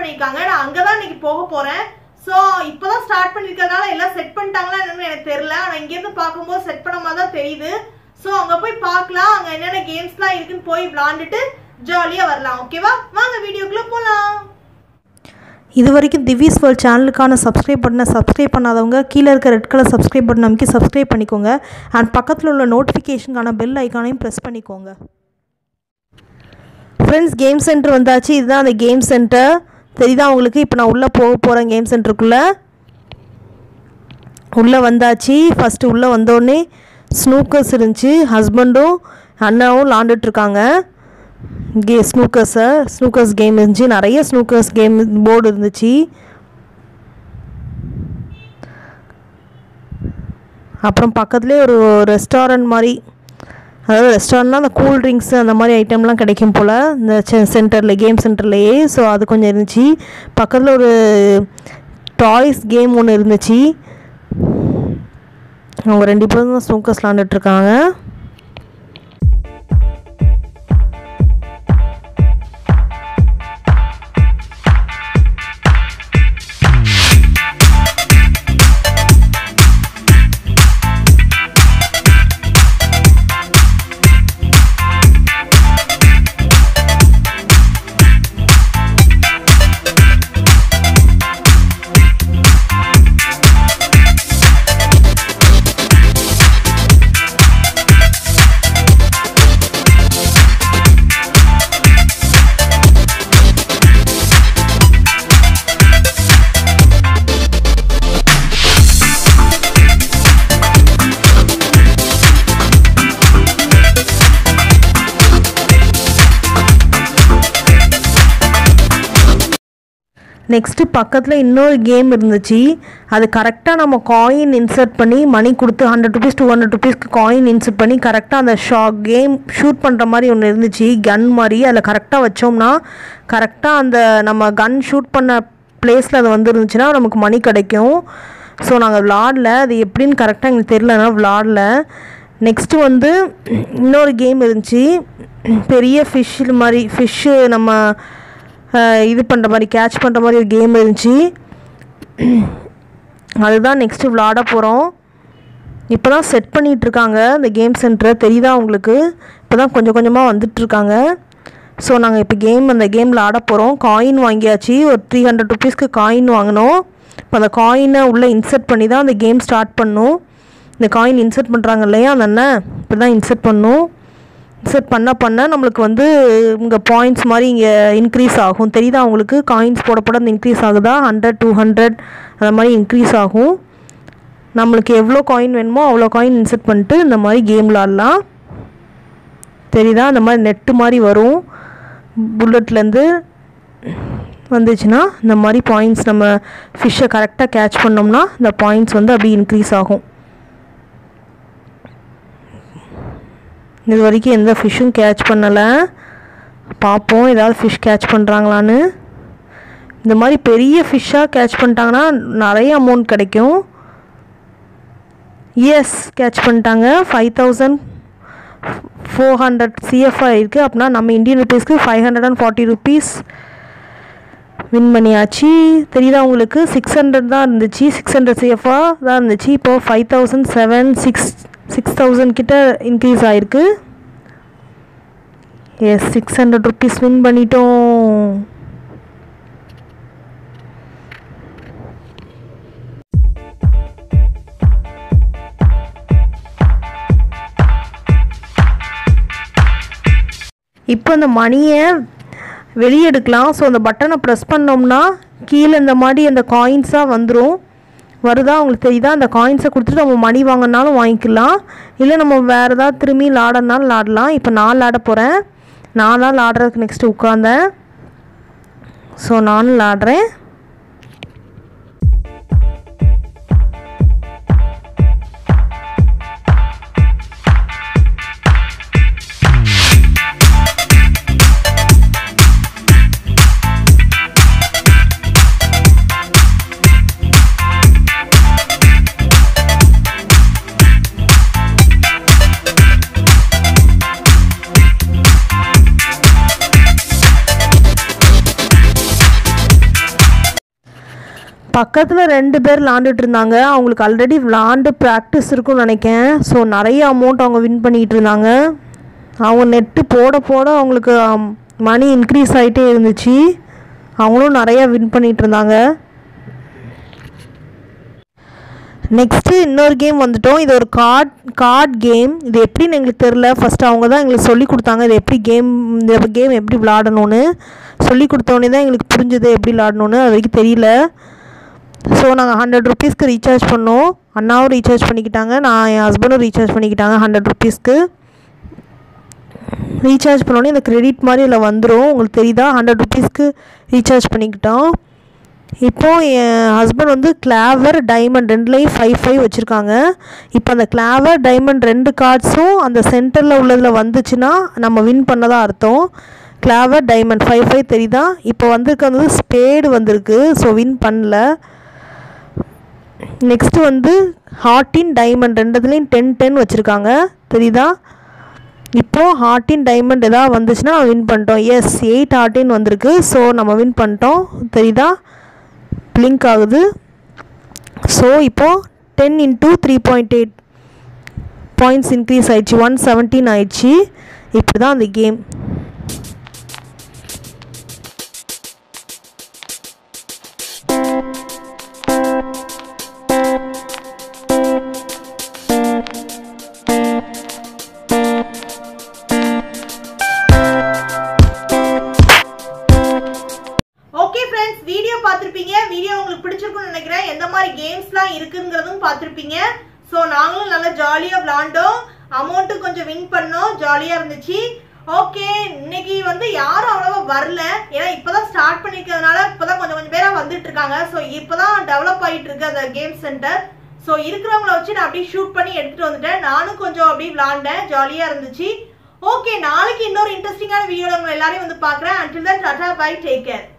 பண்ணியிருக்காங்க நான் அங்கே தான் இன்னைக்கு போக போகிறேன் ஸோ இப்போ தான் ஸ்டார்ட் பண்ணியிருக்கறதுனால எல்லாம் செட் பண்ணிட்டாங்களா என்னன்னு எனக்கு தெரில ஆனால் இங்கேருந்து பார்க்கும்போது செட் பண்ண மாதிரி தான் தெரியுது ஸோ அங்கே போய் பார்க்கலாம் அங்கே என்னென்ன கேம்ஸ்லாம் இருக்குன்னு போய் விளாண்டுட்டு ஜாலியாக வரலாம் ஓகேவா வாங்க வீடியோக்குள்ளே போகலாம் இது வரைக்கும் திவ்யஸ் வேர்ல்ட் சேனலுக்கான சப்ஸ்கிரைப் பட்டனை சப்ஸ்கிரைப் பண்ணாதவங்க கீழே இருக்க ரெட் கலர் சப்ஸ்கிரைப் பட்டன் அமைக்கி சப்ஸ்கிரைப் பண்ணிக்கோங்க அண்ட் பக்கத்தில் உள்ள நோட்டிஃபிகேஷனுக்கான பெல் ஐக்கானையும் ப்ரெஸ் பண்ணிக்கோங்க ஃப்ரெண்ட்ஸ் கேம் சென்டர் வந்தாச்சு இதுதான் அந்த கேம் சென்டர் தெரியுதா உங்களுக்கு இப்போ நான் உள்ளே போக போகிறேன் கேம் சென்டருக்குள்ளே உள்ளே வந்தாச்சு ஃபஸ்ட்டு உள்ளே வந்தோடனே ஸ்னூக்கர்ஸ் இருந்துச்சு ஹஸ்பண்டும் அண்ணாவும் விளாண்டுட்ருக்காங்க கே ஸ்னூக்கர்ஸை ஸ்னூக்கர்ஸ் கேம் இருந்துச்சு நிறைய ஸ்னூக்கர்ஸ் கேம் போர்டு இருந்துச்சு அப்புறம் பக்கத்துலேயே ஒரு ரெஸ்டாரண்ட் மாதிரி அதாவது ரெஸ்டாரண்ட்னா அந்த கூல் ட்ரிங்க்ஸ் அந்த மாதிரி ஐட்டம்லாம் கிடைக்கும் போல் இந்த சென்டரில் கேம் சென்டர்லேயே ஸோ அது கொஞ்சம் இருந்துச்சு பக்கத்தில் ஒரு டாய்ஸ் கேம் ஒன்று இருந்துச்சு அவங்க ரெண்டு பேரும் தான் ஸ்னூக்கர்ஸ் விளாண்டுட்ருக்காங்க நெக்ஸ்ட்டு பக்கத்தில் இன்னொரு கேம் இருந்துச்சு அது கரெக்டாக நம்ம காயின் இன்சர்ட் பண்ணி மணி கொடுத்து ஹண்ட்ரட் ருபீஸ் டூ ஹண்ட்ரட் ருபீஸ்க்கு காயின் இன்சர்ட் பண்ணி கரெக்டாக அந்த ஷா கேம் ஷூட் பண்ணுற மாதிரி ஒன்று இருந்துச்சு கன் மாதிரி அதில் கரெக்டாக வச்சோம்னா கரெக்டாக அந்த நம்ம கன் ஷூட் பண்ண பிளேஸில் அது வந்து இருந்துச்சுன்னா நமக்கு மணி கிடைக்கும் ஸோ நாங்கள் விளாடல அது எப்படின்னு கரெக்டாக எங்களுக்கு தெரியலனா விளாடல நெக்ஸ்ட்டு வந்து இன்னொரு கேம் இருந்துச்சு பெரிய ஃபிஷ் மாதிரி ஃபிஷ்ஷு நம்ம அஹ், இது பண்ணுற மாதிரி கேட்ச் பண்ணுற மாதிரி ஒரு கேம் இருந்துச்சு அதுதான் நெக்ஸ்ட்டு விளாட போகிறோம் இப்போ தான் செட் பண்ணிகிட்ருக்காங்க இந்த கேம் சென்டரை தெரியுதா உங்களுக்கு இப்போ தான் கொஞ்சம் கொஞ்சமாக வந்துட்டுருக்காங்க ஸோ நாங்கள் இப்போ கேம் அந்த கேமில் ஆட போகிறோம் காயின் வாங்கியாச்சு ஒரு த்ரீ ஹண்ட்ரட் ருபீஸ்க்கு காயின் வாங்கினோம் இப்போ அந்த காயினை உள்ளே இன்சர்ட் பண்ணி தான் அந்த கேம் ஸ்டார்ட் பண்ணும் இந்த காயின் இன்சர்ட் பண்ணுறாங்க இல்லையா அந்த அண்ணன் இப்போ தான் இன்சர்ட் பண்ணும் இன்சர்ட் பண்ண பண்ண நம்மளுக்கு வந்து இங்கே பாயிண்ட்ஸ் மாதிரி இங்கே இன்க்ரீஸ் ஆகும் தெரியுதா உங்களுக்கு காயின்ஸ் போட போட அந்த இன்க்ரீஸ் ஆகுதா ஹண்ட்ரட் டூ ஹண்ட்ரட் அந்த மாதிரி இன்க்ரீஸ் ஆகும் நம்மளுக்கு எவ்வளோ காயின் வேணுமோ அவ்வளோ காயின் இன்சர்ட் பண்ணிட்டு இந்த மாதிரி கேம் விளாட்லாம் தெரியுதா இந்த மாதிரி நெட்டு மாதிரி வரும் புல்லட்லேருந்து வந்துச்சுன்னா இந்த மாதிரி பாயிண்ட்ஸ் நம்ம ஃபிஷ்ஷை கரெக்டாக கேட்ச் பண்ணோம்னா இந்த பாயிண்ட்ஸ் வந்து அப்படியே இன்க்ரீஸ் ஆகும் இது வரைக்கும் எந்த ஃபிஷ்ஷும் கேட்ச் பண்ணலை பார்ப்போம் ஏதாவது ஃபிஷ் கேட்ச் பண்ணுறாங்களான்னு இந்த மாதிரி பெரிய ஃபிஷ்ஷாக கேட்ச் பண்ணிட்டாங்கன்னா நிறைய அமௌண்ட் கிடைக்கும் எஸ் கேட்ச் பண்ணிட்டாங்க five thousand four hundred CFI இருக்குது அப்படின்னா நம்ம இந்தியன் ருபீஸ்க்கு five hundred and forty rupees win பண்ணியாச்சு தெரியுதா உங்களுக்கு சிக்ஸ் ஹண்ட்ரட் தான் இருந்துச்சு சிக்ஸ் ஹண்ட்ரட் சிஎஃப்ஆ தான் இருந்துச்சு இப்போது five thousand seven six six thousand கிட்ட இன்க்ரீஸ் ஆகிருக்கு yes six hundred rupees win பண்ணிட்டோம் இப்போ அந்த மணியை வெளியே எடுக்கலாம் ஸோ அந்த பட்டனை ப்ரெஸ் பண்ணோம்னா கீழே இந்த மாதிரி அந்த காயின்ஸாக வந்துடும் வருதா உங்களுக்கு தெரியுதா அந்த காயின்ஸை கொடுத்துட்டு நம்ம மணி வாங்கினாலும் வாங்கிக்கலாம் இல்லை நம்ம வேறு ஏதாவது திரும்பி லாடனாலும் லாடலாம் இப்போ நான் லாட போகிறேன் நான் தான் லாடுறதுக்கு நெக்ஸ்ட்டு உட்காந்தேன் ஸோ நானும் லாடுறேன் பக்கத்தில் ரெண்டு பேர் விளாண்டுட்டு இருந்தாங்க அவங்களுக்கு ஆல்ரெடி விளாண்டு ப்ராக்டிஸ் இருக்கும்னு நினைக்கேன் ஸோ நிறைய அமௌண்ட் அவங்க வின் பண்ணிகிட்டு இருந்தாங்க அவங்க நெட்டு போட போட அவங்களுக்கு மணி இன்க்ரீஸ் ஆகிட்டே இருந்துச்சு அவங்களும் நிறையா வின் பண்ணிகிட்டு இருந்தாங்க நெக்ஸ்ட்டு இன்னொரு கேம் வந்துட்டோம் இது ஒரு கார்ட் கார்ட் கேம் இது எப்படின்னு எங்களுக்கு தெரில ஃபஸ்ட்டு அவங்க தான் எங்களுக்கு சொல்லி கொடுத்தாங்க இது எப்படி கேம் இந்த கேம் எப்படி விளாடணும்னு சொல்லி கொடுத்தோடனே தான் எங்களுக்கு புரிஞ்சுது எப்படி விளாடணும்னு அது வரைக்கும் தெரியல ஸோ நாங்கள் ஹண்ட்ரட் ருபீஸ்க்கு ரீசார்ஜ் பண்ணோம் அண்ணாவும் ரீசார்ஜ் பண்ணிக்கிட்டாங்க நான் என் ஹஸ்பண்டும் ரீசார்ஜ் பண்ணிக்கிட்டாங்க ஹண்ட்ரட் ருபீஸ்க்கு ரீசார்ஜ் பண்ணோடனே இந்த கிரெடிட் மாதிரி இதில் வந்துடும் உங்களுக்கு தெரியுதா ஹண்ட்ரட் ருபீஸ்க்கு ரீசார்ஜ் பண்ணிக்கிட்டோம் இப்போது என் ஹஸ்பண்ட் வந்து கிளாவர் டைமண்ட் ரெண்டுலேயும் ஃபைவ் ஃபைவ் வச்சுருக்காங்க இப்போ அந்த கிளாவர் டைமண்ட் ரெண்டு கார்ட்ஸும் அந்த சென்டரில் உள்ளதில் வந்துச்சுன்னா நம்ம வின் பண்ணதான் அர்த்தம் கிளாவர் டைமண்ட் ஃபைவ் ஃபைவ் தெரியுதா இப்போ வந்திருக்கிறது வந்து ஸ்பேடு வந்திருக்கு ஸோ வின் பண்ணல நெக்ஸ்ட்டு வந்து ஹார்டின் டைமண்ட் ரெண்டுத்துலேயும் டென் டென் வச்சுருக்காங்க தெரியுதா இப்போது ஹார்டின் டைமண்ட் எதாவது வந்துச்சுன்னா நம்ம வின் பண்ணிட்டோம் எஸ் எயிட் ஹார்டின் வந்திருக்கு ஸோ நம்ம வின் பண்ணிட்டோம் தெரியுதா பிளிங்க் ஆகுது ஸோ இப்போது ten into three point eight points increase ஆயிடுச்சு ஒன் செவன்டீன் ஆயிடுச்சு இப்படி தான் அந்த கேம் ஓகே ஃப்ரெண்ட்ஸ் வீடியோ பார்த்துருப்பீங்க வீடியோ உங்களுக்கு பிடிச்சிருக்கும்னு நினைக்கிறேன் எந்த மாதிரி கேம்ஸ்லாம் இருக்குங்கிறதும் பார்த்துருப்பீங்க ஸோ நாங்களும் நல்லா ஜாலியாக விளாண்டோம் அமௌண்ட்டும் கொஞ்சம் வின் பண்ணோம் ஜாலியாக இருந்துச்சு ஓகே இன்னைக்கு வந்து யாரும் அவ்வளோவா வரல ஏன்னா இப்போதான் ஸ்டார்ட் பண்ணிருக்கிறதுனால இப்போதான் கொஞ்சம் கொஞ்சம் பேரா வந்துட்டு இருக்காங்க ஸோ இப்போதான் டெவலப் ஆகிட்டு இருக்கு அந்த கேம் சென்டர் ஸோ இருக்கிறவங்கள வச்சு நான் அப்படியே ஷூட் பண்ணி எடுத்துட்டு வந்துட்டேன் நானும் கொஞ்சம் அப்படியே விளாண்டேன் ஜாலியாக இருந்துச்சு ஓகே நாளைக்கு இன்னொரு இன்ட்ரெஸ்டிங்கான வீடியோவில் உங்களை எல்லாரையும் வந்து பார்க்குறேன் until then tata bye take care